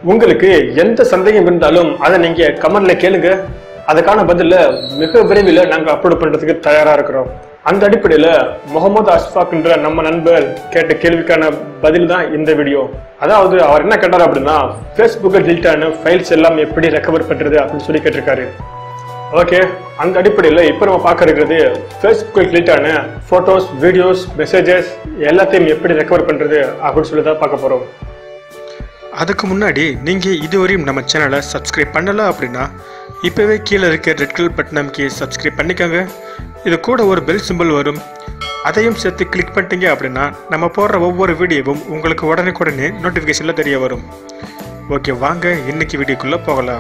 உங்களுக்கு எந்த சந்தேகம் இருந்தாலும் அதை நீங்க கமெண்ட்ல கேளுங்க அதுக்கான பதில மிக விரைவில் நாங்க அப்லோட் பண்றதுக்கு தயாரா இருக்கிறோம் அந்த அடிப்படையில முகமது அஷ்ஃபாக்ன்ற நம்ம நண்பர் கேட்ட கேள்விக்கான பதில் தான் இந்த வீடியோ அதாவது அவர் என்ன கேட்டார் அப்படின்னா ஃபேஸ்புக்கில் delete ஆன ஃபைல்ஸ் எல்லாம் எப்படி ரெக்கவர் பண்றது அப்படின்னு சொல்லி கேட்டிருக்காரு ஓகே அந்த அடிப்படையில் இப்போ நம்ம பார்க்க இருக்கிறது ஃபேஸ்புக்கில் delete ஆன ஃபோட்டோஸ் வீடியோஸ் மெசேஜஸ் எல்லாத்தையும் எப்படி ரெக்கவர் பண்றது அப்படின்னு சொல்லி தான் பார்க்க போறோம் அதுக்கு முன்னாடி நீங்கள் இதுவரையும் நம்ம சேனலை சப்ஸ்கிரைப் பண்ணல அப்படின்னா இப்போவே கீழே இருக்க ரெட் கலர் பட்டன் அமைக்கி சப்ஸ்கிரைப் பண்ணிக்கோங்க இது கூட ஒரு பெல் சிம்பிள் வரும் அதையும் சேர்த்து கிளிக் பண்ணிட்டீங்க அப்படின்னா நம்ம போடுற ஒவ்வொரு வீடியோவும் உங்களுக்கு உடனுக்குடனே நோட்டிஃபிகேஷனில் தெரிய வரும் ஓகே வாங்க இன்னைக்கு வீடியோக்குள்ளே போகலாம்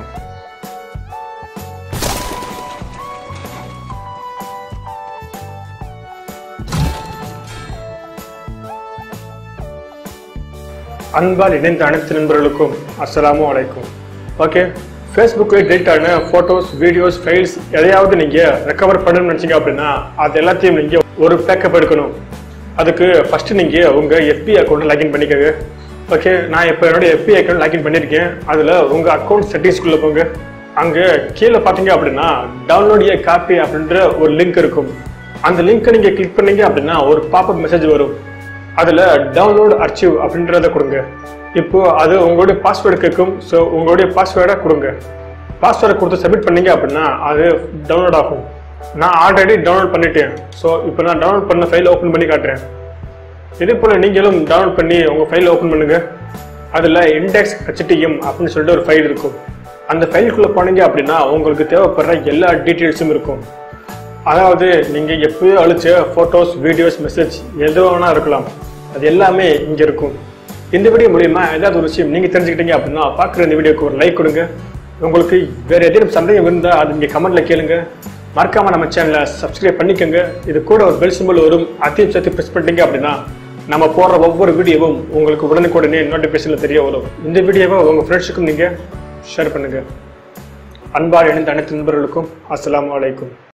அன்பால் இணைந்த அனைத்து நண்பர்களுக்கும் அஸ்ஸலாமு அலைக்கும் ஓகே ஃபேஸ்புக்கில் டேட் ஆன ஃபோட்டோஸ் வீடியோஸ் ஃபைல்ஸ் எதையாவது நீங்கள் ரெக்கவர் பண்ணணும்னு நினச்சிங்க அப்படின்னா அது எல்லாத்தையும் நீங்கள் ஒரு பேக்கப் எடுக்கணும் அதுக்கு ஃபஸ்ட்டு நீங்கள் உங்கள் எஃபி அக்கௌண்ட்டை லாகின் பண்ணிக்கோங்க ஓகே நான் இப்போ என்னோட எஃபி அக்கௌண்ட் லாகின் பண்ணியிருக்கேன் அதில் உங்கள் அக்கௌண்ட் செட்டிங்ஸ்குள்ளே போங்க அங்கே கீழே பார்த்தீங்க அப்படின்னா டவுன்லோட் ஏ காப்பி அப்படின்ற ஒரு லிங்க் இருக்கும் அந்த லிங்க்கை நீங்கள் கிளிக் பண்ணீங்க அப்படின்னா ஒரு பாப்அப் மெசேஜ் வரும் அதில் டவுன்லோட் அர்ச்சிவ் அப்படின்றத கொடுங்க இப்போ அது உங்களுடைய பாஸ்வேர்டு கேட்கும் ஸோ உங்களுடைய பாஸ்வேர்டை கொடுங்க பாஸ்வேர்டை கொடுத்து சப்மிட் பண்ணீங்க அப்படின்னா அது டவுன்லோட் ஆகும் நான் ஆல்ரெடி டவுன்லோட் பண்ணிட்டேன் ஸோ இப்போ நான் டவுன்லோட் பண்ண ஃபைல் ஓப்பன் பண்ணி காட்டுறேன் இதே போல் நீங்களும் டவுன்லோட் பண்ணி உங்கள் ஃபைல் ஓப்பன் பண்ணுங்க அதில் இண்டெக்ஸ் ஹெச்டிஎம் அப்படின்னு சொல்லிட்டு ஒரு ஃபைல் இருக்கும் அந்த ஃபைலுக்குள்ளே போனீங்க அப்படின்னா உங்களுக்கு தேவைப்படுற எல்லா டீட்டெயில்ஸும் இருக்கும் அதாவது நீங்கள் எப்பயோ அழிச்ச ஃபோட்டோஸ் வீடியோஸ் மெசேஜ் எது வேணா இருக்கலாம் அது எல்லாமே இங்கே இருக்கும் இந்த வீடியோ மூலியமா ஏதாவது ஒரு விஷயம் நீங்கள் தெரிஞ்சுக்கிட்டீங்க அப்படின்னா பார்க்குற இந்த வீடியோக்கு ஒரு லைக் கொடுங்க உங்களுக்கு வேறு ஏதேனும் சந்தேகம் இருந்தால் அது நீங்கள் கமெண்ட்டில் கேளுங்க மறக்காமல் நம்ம சேனலை சப்ஸ்கிரைப் பண்ணிக்கோங்க இது கூட ஒரு பெல் சிம்பிள் வரும் அதையும் சேர்த்து ப்ரெஸ் பண்ணிட்டீங்க அப்படின்னா நம்ம போடுற ஒவ்வொரு வீடியோவும் உங்களுக்கு உடனுக்குடனே நோட்டிஃபிகேஷனில் தெரிய வரும் இந்த வீடியோவை உங்கள் ஃப்ரெண்ட்ஸுக்கும் நீங்கள் ஷேர் பண்ணுங்கள் அன்பால் இணைந்த அனைத்து நண்பர்களுக்கும் அஸ்ஸலாமு அலைக்கும்